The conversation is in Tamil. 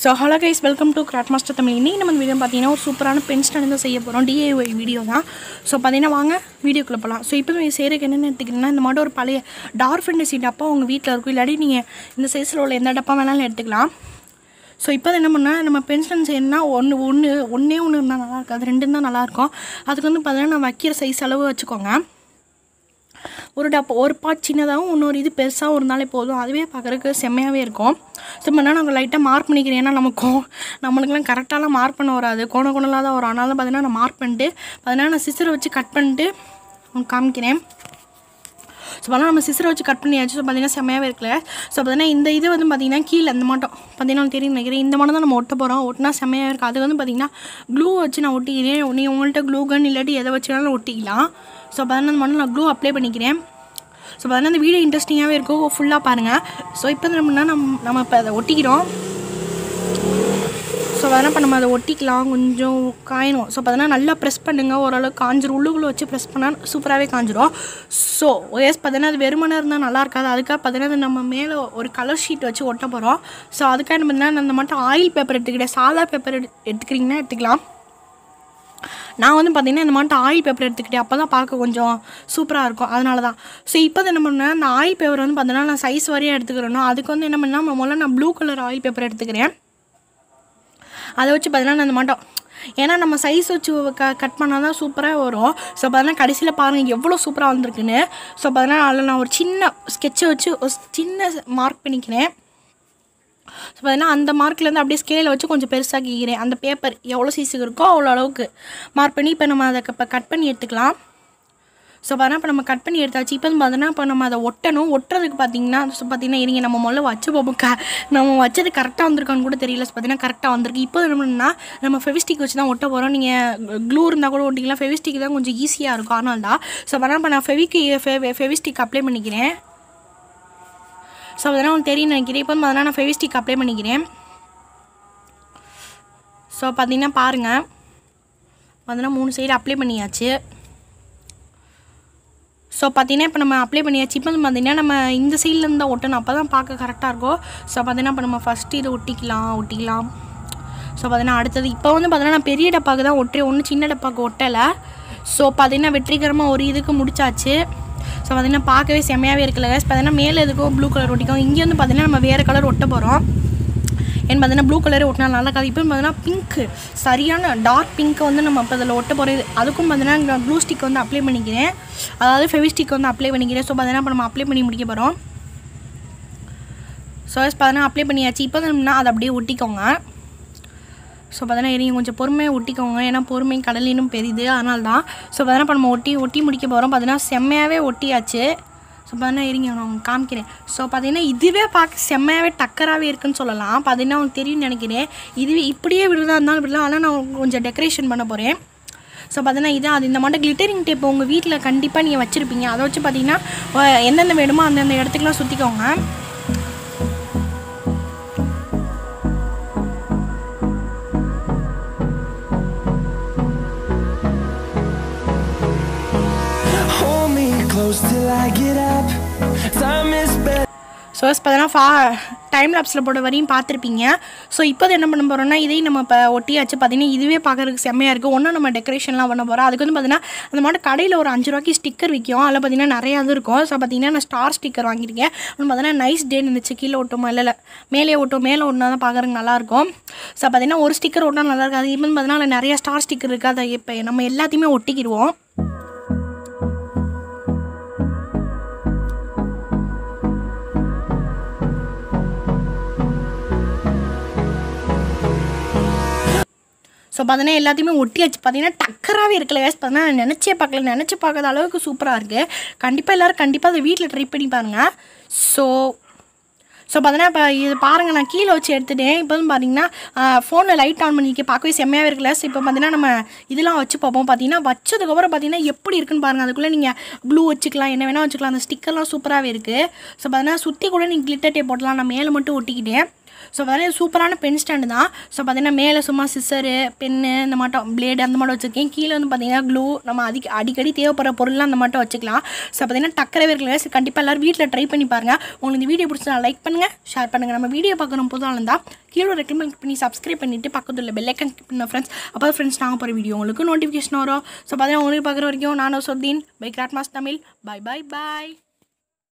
So hello guys welcome to craft master Tamil இன்னைக்கு நம்ம வீடியோ பார்த்தீங்கன்னா ஒரு சூப்பரான பென் ஸ்டாண்ட் தான் செய்ய போகிறோம் டிஏஒய் வீடியோ தான் ஸோ பார்த்தீங்கன்னா வாங்க வீடியோக்குள்ளே போகலாம் ஸோ இப்போ நீங்கள் செய்கிறதுக்கு என்னென்னு எடுத்துக்கிட்டிங்கன்னா இந்த மாதிரி ஒரு பழைய டார்க் ஃபெண்டசி டப்பா உங்கள் வீட்டில் இருக்கும் இல்லாட்டி நீங்கள் இந்த சைஸில் உள்ள எந்த டப்பா வேணாலும் எடுத்துக்கலாம் ஸோ இப்போ என்ன பண்ணால் நம்ம பென் ஸ்டாண்ட் செய்யணும்னா ஒன்று ஒன்று ஒன்றே ஒன்று இருந்தால் நல்லா இருக்காது ரெண்டு இருந்தால் நல்லாயிருக்கும் அதுக்கு வந்து பார்த்தீங்கன்னா நான் வைக்கிற சைஸ் அளவு வச்சுக்கோங்க ஒரு டப்பா ஒரு பார்ட் சின்னதாகவும் இன்னொரு இது பெருசாகவும் இருந்தாலே போதும் அதுவே பார்க்குறதுக்கு செம்மையாகவே இருக்கும் ஸோ இப்போ நான் நாங்கள் லைட்டாக மார்க் பண்ணிக்கிறேன் ஏன்னா நமக்கு நம்மளுக்குலாம் கரெக்டாலாம் மார்க் பண்ண வராது கோண கோணலாக தான் வரும் அதனால பார்த்தீங்கன்னா நான் மார்க் பண்ணிட்டு பார்த்தீங்கன்னா நான் சிசரை வச்சு கட் பண்ணிட்டு உங்களுக்கு காமிக்கிறேன் ஸோ பார்த்தா நம்ம சிசரை வச்சு கட் பண்ணியாச்சு ஸோ பார்த்தீங்கன்னா செம்மையாகவே இருக்குல்ல ஸோ பார்த்தீங்கன்னா இந்த இது வந்து பார்த்தீங்கன்னா கீழே அந்த மாட்டோம் பார்த்தீங்கன்னா தெரியும் நினைக்கிறேன் இந்த மாட்டம் தான் நம்ம ஒட்ட போகிறோம் ஒட்டினா செம்மையாக இருக்குது அது வந்து பார்த்தீங்கன்னா க்ளூ வச்சு நான் ஒட்டிக்கிறேன் நீ உங்கள்கிட்ட க்ளூ கன் இல்லாட்டி எதை வச்சுனாலும் ஒட்டிக்கலாம் ஸோ பார்த்தீங்கன்னா அந்த மாட்டம் நான் க்ளூ அப்ளை பண்ணிக்கிறேன் ஸோ பார்த்தீங்கன்னா இந்த வீடியோ இன்ட்ரெஸ்டிங்காகவே இருக்கும் ஃபுல்லாக பாருங்கள் ஸோ இப்போ என்ன பண்ணால் நம்ம நம்ம இப்போ அதை ஒட்டிக்கிறோம் ஸோ அதனால் இப்போ நம்ம அதை ஒட்டிக்கலாம் கொஞ்சம் காயணும் ஸோ பார்த்தீங்கன்னா நல்லா ப்ரெஸ் பண்ணுங்கள் ஓரளவுக்கு காஞ்சிரும் உள்ளுக்குள்ளே வச்சு ப்ரெஸ் பண்ணால் சூப்பராகவே காஞ்சிரும் ஸோ ஒயஸ் பார்த்தீங்கன்னா அது வெறுமனை இருந்தால் நல்லா இருக்காது அதுக்காக பார்த்தீங்கன்னா அது நம்ம மேலே ஒரு கலர் ஷீட் வச்சு ஒட்ட போகிறோம் ஸோ அதுக்காக என்ன பார்த்தீங்கன்னா அந்த மட்டும் ஆயில் பேப்பர் எடுத்துக்கிட்டேன் சாதா பேப்பர் எடு எடுத்துக்கிறீங்கன்னா எடுத்துக்கலாம் நான் வந்து பார்த்தீங்கன்னா இந்த மாதிரி ஆயில் பேப்பர் எடுத்துக்கிட்டேன் அப்போ தான் பார்க்க கொஞ்சம் சூப்பராக இருக்கும் அதனால தான் ஸோ இப்போ என்ன பண்ணேன் அந்த ஆயில் பேப்பர் வந்து பார்த்தீங்கன்னா நான் சைஸ் வரையும் எடுத்துக்கிறேன்னா அதுக்கு வந்து என்ன பண்ணால் முதல்ல நான் ப்ளூ கலர் ஆயில் பேப்பர் எடுத்துக்கிறேன் அதை வச்சு பார்த்தீங்கன்னா நான் அந்த மாட்டோம் ஏன்னா நம்ம சைஸ் வச்சு க கட் பண்ணால் தான் சூப்பராக வரும் ஸோ பார்த்தீங்கன்னா கடைசியில் பாருங்கள் எவ்வளோ சூப்பராக வந்திருக்குன்னு ஸோ பார்த்தீங்கன்னா அதில் நான் ஒரு சின்ன ஸ்கெட்சை வச்சு ஒரு சின்ன மார்க் பண்ணிக்கிறேன் ஸோ பார்த்தீங்கன்னா அந்த மார்க்லேருந்து அப்படியே ஸ்கேலை வச்சு கொஞ்சம் பெருசாக்கிக்கிறேன் அந்த பேப்பர் எவ்வளோ சைஸுக்கு இருக்கோ அவ்வளோ அளவுக்கு மார்க் பண்ணி இப்போ நம்ம அதை இப்போ கட் பண்ணி எடுத்துக்கலாம் ஸோ பார்த்தீங்கன்னா இப்போ நம்ம கட் பண்ணி எடுத்தாச்சு இப்போ வந்து பார்த்தீங்கன்னா இப்போ நம்ம அதை ஒட்டணும் ஒட்டுறதுக்கு பார்த்தீங்கன்னா ஸோ பார்த்தீங்கன்னா இருங்க நம்ம முதல்ல வச்சு பார்ப்போம் க நம்ம வச்சது கரெக்டாக வந்திருக்கான்னு கூட தெரியல ஸோ பார்த்தீங்கன்னா கரெக்டாக வந்திருக்கு இப்போ என்ன பண்ணா நம்ம ஃபெவிஸ்டிக் வச்சு தான் ஒட்ட போகிறோம் நீங்கள் க்ளூ இருந்தால் கூட ஒட்டிக்கலாம் ஃபெவிஸ்டிக் தான் கொஞ்சம் ஈஸியாக இருக்கும் அதனால தான் ஸோ பார்த்தீங்கன்னா இப்போ நான் ஃபெவிக்கு ஃபெவிஸ்டிக் அப்ளை பண்ணிக்கிறேன் ஸோ அதெல்லாம் உங்களுக்கு தெரியும் நினைக்கிறேன் இப்போ வந்து அதெல்லாம் நான் ஃபெவிஸ்டிக் அப்ளை பண்ணிக்கிறேன் ஸோ பார்த்தீங்கன்னா பாருங்கள் அதெல்லாம் மூணு சைடு அப்ளை பண்ணியாச்சு ஸோ பார்த்தீங்கன்னா இப்போ நம்ம அப்ளை பண்ணியாச்சு இப்போ வந்து பார்த்தீங்கன்னா நம்ம இந்த சைட்லேருந்து தான் ஒட்டணும் அப்போ தான் பார்க்க கரெக்டாக இருக்கும் ஸோ பார்த்தீங்கன்னா இப்போ நம்ம ஃபஸ்ட்டு இதை ஒட்டிக்கலாம் ஒட்டிக்கலாம் ஸோ பார்த்தீங்கன்னா அடுத்தது இப்போ வந்து பார்த்தீங்கன்னா நான் பெரிய டப்பாக்கு தான் ஒட்டுறேன் ஒன்றும் சின்ன டப்பாக்கு ஒட்டலை ஸோ பார்த்தீங்கன்னா வெற்றிகரமாக ஒரு இதுக்கு முடிச்சாச்சு ஸோ பார்த்தீங்கன்னா பார்க்கவே செம்மையாகவே இருக்குல்ல guys. பார்த்தீங்கன்னா மேலே எதுக்கும் ப்ளூ கலர் ஒட்டிக்கும் இங்கே வந்து பார்த்தீங்கன்னா நம்ம வேறு கலர் ஒட்ட போகிறோம் ஏன்னு பார்த்தீங்கன்னா ப்ளூ கலரே ஒட்டினா நல்லா இருக்காது இப்போ பார்த்தீங்கன்னா பிங்க்கு சரியான டார்க் பிங்க்கை வந்து நம்ம இப்போ அதில் ஒட்ட போகிறது அதுக்கும் பார்த்தீங்கன்னா ப்ளூ ஸ்டிக் வந்து அப்ளை பண்ணிக்கிறேன் அதாவது ஃபெவிஸ்டிக் வந்து அப்ளை பண்ணிக்கிறேன் ஸோ பார்த்தீங்கன்னா இப்போ நம்ம அப்ளை பண்ணி முடிக்க போகிறோம் ஸோ பார்த்தீங்கன்னா அப்ளை பண்ணியாச்சு இப்போ நம்ம அதை அப்படியே ஒட்டிக்கோங்க ஸோ பார்த்தீங்கன்னா இருங்க கொஞ்சம் பொறுமையாக ஒட்டிக்கோங்க ஏன்னா பொறுமை கடலினும் பெரிது அதனால தான் ஸோ பார்த்தீங்கன்னா இப்போ நம்ம ஒட்டி ஒட்டி முடிக்க போகிறோம் பார்த்தீங்கன்னா செம்மையாகவே ஒட்டியாச்சு ஸோ பார்த்தீங்கன்னா இருங்க நான் உங்களுக்கு காமிக்கிறேன் ஸோ பார்த்தீங்கன்னா இதுவே பார்க்க செம்மையாகவே டக்கராகவே இருக்குன்னு சொல்லலாம் பார்த்தீங்கன்னா உங்களுக்கு தெரியும்னு நினைக்கிறேன் இதுவே இப்படியே விடுறதா இருந்தாலும் விடலாம் ஆனால் நான் உங்களுக்கு கொஞ்சம் டெக்கரேஷன் பண்ண போகிறேன் ஸோ பார்த்தீங்கன்னா இது அது இந்த மாதிரி கிளிட்டரிங் டேப் உங்கள் வீட்டில் கண்டிப்பாக நீங்கள் வச்சுருப்பீங்க அதை வச்சு பார்த்தீங்கன்னா அஹ், எந்தெந்த வேணுமோ அந்தந்த இடத்துக்குலாம் சுற்றிக்கோங்க Hold me close till I get up. Time is better. So பார்த்தீங்கன்னா ஃபா டைம் லாப்ஸில் போட வரையும் பார்த்துருப்பீங்க ஸோ இப்போ என்ன பண்ண போகிறோம்னா இதையும் நம்ம இப்போ ஒட்டியாச்சு பார்த்தீங்கன்னா இதுவே பார்க்குறதுக்கு செம்மையாக இருக்குது ஒன்றும் நம்ம டெக்கரேஷன்லாம் பண்ண போகிறோம் அதுக்கு வந்து பார்த்தீங்கன்னா அந்த மாதிரி கடையில் ஒரு அஞ்சு ரூபாய்க்கு ஸ்டிக்கர் விற்கும் அதில் பார்த்தீங்கன்னா நிறையா இது இருக்கும் ஸோ பார்த்தீங்கன்னா நான் ஸ்டார் ஸ்டிக்கர் வாங்கியிருக்கேன் அப்புறம் பார்த்தீங்கன்னா நைஸ் டே இருந்துச்சு கீழே ஒட்டுமா இல்லை இல்லை மேலே ஒட்டும் மேலே ஒட்டினா தான் பார்க்குறதுக்கு நல்லாயிருக்கும் ஸோ பார்த்தீங்கன்னா ஒரு ஸ்டிக்கர் ஒட்டினா நல்லா இருக்காது இப்போ வந்து பார்த்தீங்கன்னா அதில் நிறையா ஸ்டார் ஸ்டிக்கர் இருக்குது அதை இப்போ நம்ம எல்லாத்தையுமே ஒட்டிக்கிடுவோம் ஸோ பார்த்தீங்கன்னா எல்லாத்தையுமே ஒட்டியாச்சு பார்த்தீங்கன்னா டக்கராகவே இருக்குல்ல கேஸ் பார்த்தீங்கன்னா நினச்சே பார்க்கல நினச்சி பார்க்காத அளவுக்கு சூப்பராக இருக்குது கண்டிப்பாக எல்லோரும் கண்டிப்பாக அதை வீட்டில் ட்ரை பண்ணி பாருங்கள் ஸோ ஸோ பார்த்தீங்கன்னா இப்போ இது பாருங்கள் நான் கீழே வச்சு எடுத்துட்டேன் இப்போ வந்து பார்த்தீங்கன்னா ஃபோனில் லைட் ஆன் பண்ணிக்க பார்க்கவே செம்மையாக இருக்குல்ல ஸோ இப்போ பார்த்தீங்கன்னா நம்ம இதெல்லாம் வச்சு பார்ப்போம் பார்த்தீங்கன்னா வச்சதுக்கப்புறம் பார்த்தீங்கன்னா எப்படி இருக்குன்னு பாருங்கள் அதுக்குள்ளே நீங்கள் ப்ளூ வச்சுக்கலாம் என்ன வேணால் வச்சுக்கலாம் அந்த ஸ்டிக்கர்லாம் சூப்பராகவே இருக்குது ஸோ பார்த்தீங்கன்னா சுற்றி கூட நீங்கள் கிளிட்டர் டேப் போடலாம் நான் மேலே மட்டும் ஒட்டிக்கிட்டேன் ஸோ பார்த்தீங்கன்னா சூப்பரான பென் ஸ்டாண்டு தான் ஸோ பார்த்தீங்கன்னா மேலே சும்மா சிசரு பென்னு இந்த மாட்டம் பிளேடு அந்த மாட்டம் வச்சுருக்கேன் கீழே வந்து பார்த்தீங்கன்னா க்ளூ நம்ம அதிக அடிக்கடி தேவைப்படுற பொருள்லாம் அந்த மாட்டம் வச்சுக்கலாம் ஸோ பார்த்தீங்கன்னா டக்கரவே இருக்குல்ல ஸோ கண்டிப்பாக எல்லோரும் வீட்டில் ட்ரை பண்ணி பாருங்கள் உங்களுக்கு இந்த வீடியோ பிடிச்சா லைக் பண்ணுங்கள் ஷேர் பண்ணுங்கள் நம்ம வீடியோ பார்க்கணும் போதும் இருந்தால் கீழே ரெக்கமெண்ட் பண்ணி சப்ஸ்கிரைப் பண்ணிவிட்டு பக்கத்தில் உள்ள பெல்லைக்கன் கிளிக் பண்ண ஃப்ரெண்ட்ஸ் அப்போ ஃப்ரெண்ட்ஸ் நாங்கள் போகிற வீடியோ உங்களுக்கு நோட்டிஃபிகேஷன் வரும் ஸோ பார்த்தீங்கன்னா உங்களுக்கு பார்க்குற வரைக்கும் நானும் சொத்தீன் bye craft mass Tamil bye bye பாய்